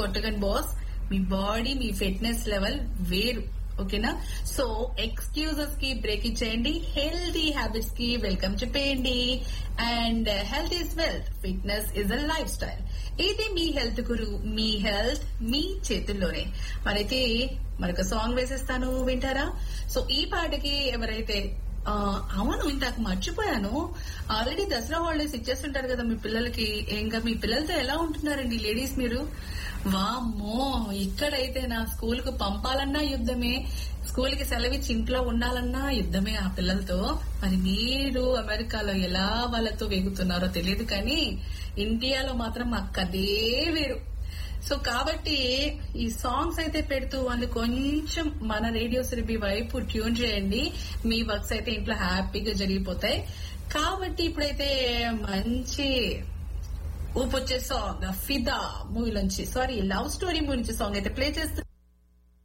కొట్టకండి బాస్ మీ బాడీ మీ ఫిట్నెస్ లెవెల్ వేరు ఓకేనా సో ఎక్స్క్యూజెస్ కి బ్రేక్ ఇచ్చేయండి హెల్తీ హ్యాబిట్స్ కి వెల్కమ్ చెప్పేయండి and health is wealth fitness is a lifestyle ఇది మీ హెల్త్ గురు మీ హెల్త్ మీ చేతుల్లోనే మరైతే మరొక సాంగ్ వేసేస్తాను వింటారా సో ఈ పాటకి ఎవరైతే ఆ, అవును ఇందాక మర్చిపోయాను ఆల్రెడీ దసరా హాలిడేస్ ఇచ్చేస్తుంటారు కదా మీ పిల్లలకి ఇంకా మీ పిల్లలతో ఎలా ఉంటున్నారండి లేడీస్ మీరు వామ్మో ఇక్కడైతే నా స్కూల్ కు పంపాలన్నా యుద్ధమే స్కూల్ కి సెలవిచ్చి ఇంట్లో ఉండాలన్నా యుద్ధమే ఆ పిల్లలతో మరి మీరు అమెరికాలో ఎలా వాళ్ళతో వేగుతున్నారో తెలియదు కానీ ఇండియాలో మాత్రం మా కదే వేరు సో కాబట్టి ఈ సాంగ్స్ అయితే పెడుతూ వాళ్ళు కొంచెం మన రేడియో సిరిబి వైపు ట్యూన్ చేయండి మీ వర్క్స్ అయితే ఇంట్లో హ్యాపీగా జరిగిపోతాయి కాబట్టి ఇప్పుడైతే మంచి ఊపొచ్చే సాంగ్ ఫిదా మూవీ నుంచి సారీ లవ్ స్టోరీ మూవీ నుంచి సాంగ్ అయితే ప్లే చేస్తూ